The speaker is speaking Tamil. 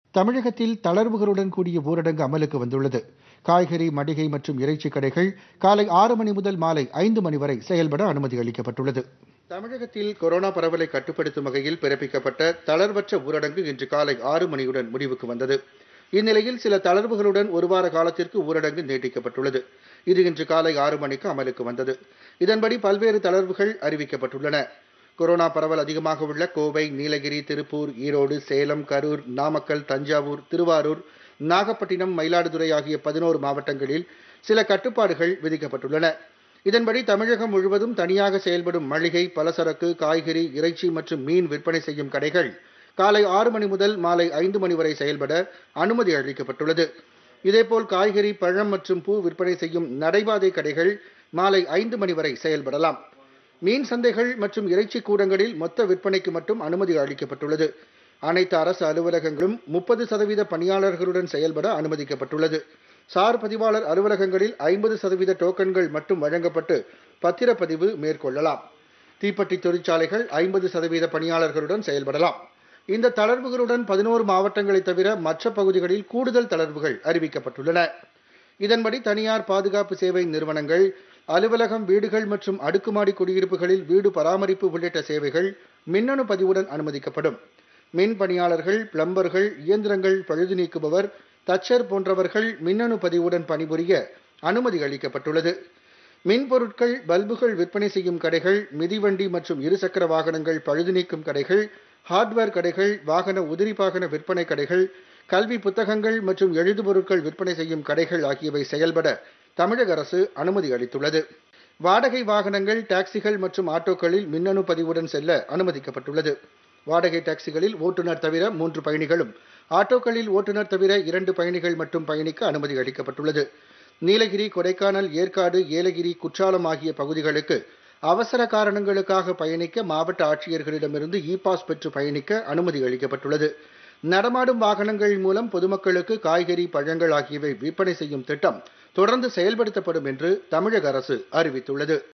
தமிழகத்தில் தளர்வுகளுடன் கூடிய ஊரடங்கு அமலுக்கு வந்துள்ளது காய்கறி மளிகை மற்றும் இறைச்சிக் கடைகள் காலை ஆறு மணி முதல் மாலை ஐந்து மணி வரை செயல்பட அனுமதி அளிக்கப்பட்டுள்ளது தமிழகத்தில் கொரோனா பரவலை கட்டுப்படுத்தும் வகையில் பிறப்பிக்கப்பட்ட தளர்வற்ற ஊரடங்கு இன்று காலை ஆறு மணியுடன் முடிவுக்கு வந்தது இந்நிலையில் சில தளர்வுகளுடன் ஒரு வார காலத்திற்கு ஊரடங்கு நீட்டிக்கப்பட்டுள்ளது இது இன்று காலை ஆறு மணிக்கு அமலுக்கு வந்தது இதன்படி பல்வேறு தளர்வுகள் அறிவிக்கப்பட்டுள்ளன கொரோனா பரவல் அதிகமாக உள்ள கோவை நீலகிரி திருப்பூர் ஈரோடு சேலம் கரூர் நாமக்கல் தஞ்சாவூர் திருவாரூர் நாகப்பட்டினம் மயிலாடுதுறை ஆகிய பதினோரு மாவட்டங்களில் சில கட்டுப்பாடுகள் விதிக்கப்பட்டுள்ளன இதன்படி தமிழகம் முழுவதும் தனியாக செயல்படும் மளிகை பலசரக்கு காய்கறி இறைச்சி மற்றும் மீன் விற்பனை செய்யும் கடைகள் காலை ஆறு மணி முதல் மாலை ஐந்து மணி வரை செயல்பட அனுமதி அளிக்கப்பட்டுள்ளது இதேபோல் காய்கறி பழம் மற்றும் பூ விற்பனை செய்யும் நடைபாதை கடைகள் மாலை ஐந்து மணி வரை செயல்படலாம் மீன் சந்தைகள் மற்றும் இறைச்சி கூடங்களில் மொத்த விற்பனைக்கு மட்டும் அனுமதி அளிக்கப்பட்டுள்ளது அனைத்து அரசு அலுவலகங்களும் முப்பது சதவீத பணியாளர்களுடன் செயல்பட அனுமதிக்கப்பட்டுள்ளது சார் பதிவாளர் அலுவலகங்களில் ஐம்பது சதவீத டோக்கன்கள் மட்டும் வழங்கப்பட்டு பத்திரப்பதிவு மேற்கொள்ளலாம் தீப்பெட்டி தொழிற்சாலைகள் ஐம்பது சதவீத பணியாளர்களுடன் செயல்படலாம் இந்த தளர்வுகளுடன் பதினோரு மாவட்டங்களை தவிர மற்ற பகுதிகளில் கூடுதல் தளர்வுகள் அறிவிக்கப்பட்டுள்ளன இதன்படி தனியார் பாதுகாப்பு சேவை நிறுவனங்கள் அலுவலகம் வீடுகள் மற்றும் அடுக்குமாடி குடியிருப்புகளில் வீடு பராமரிப்பு உள்ளிட்ட சேவைகள் மின்னணு பதிவுடன் அனுமதிக்கப்படும் மின் பணியாளர்கள் பிளம்பர்கள் இயந்திரங்கள் பழுது நீக்குபவர் தச்சர் போன்றவர்கள் மின்னணு பதிவுடன் பணிபுரிய அனுமதி அளிக்கப்பட்டுள்ளது மின் பொருட்கள் பல்புகள் விற்பனை செய்யும் கடைகள் மிதிவண்டி மற்றும் இருசக்கர வாகனங்கள் பழுது நீக்கும் கடைகள் ஹார்ட்வேர் கடைகள் வாகன உதிரி வாகன விற்பனை கடைகள் கல்வி புத்தகங்கள் மற்றும் எழுதுபொருட்கள் விற்பனை செய்யும் கடைகள் ஆகியவை செயல்பட தமிழக அரசு அனுமதி அளித்துள்ளது வாடகை வாகனங்கள் டாக்ஸிகள் மற்றும் ஆட்டோக்களில் மின்னணு பதிவுடன் செல்ல அனுமதிக்கப்பட்டுள்ளது வாடகை டாக்ஸிகளில் ஓட்டுநர் தவிர மூன்று பயணிகளும் ஆட்டோக்களில் ஓட்டுநர் தவிர இரண்டு பயணிகள் மட்டும் பயணிக்க அனுமதி அளிக்கப்பட்டுள்ளது நீலகிரி கொடைக்கானல் ஏற்காடு ஏலகிரி குற்றாலம் ஆகிய பகுதிகளுக்கு அவசர காரணங்களுக்காக பயணிக்க மாவட்ட ஆட்சியர்களிடமிருந்து இ பாஸ் பெற்று பயணிக்க அனுமதி அளிக்கப்பட்டுள்ளது நடமாடும் வாகனங்கள் மூலம் பொதுமக்களுக்கு காய்கறி பழங்கள் ஆகியவை விற்பனை செய்யும் திட்டம் தொடர்ந்து செயல்படுத்தப்படும் என்று தமிழக அரசு அறிவித்துள்ளது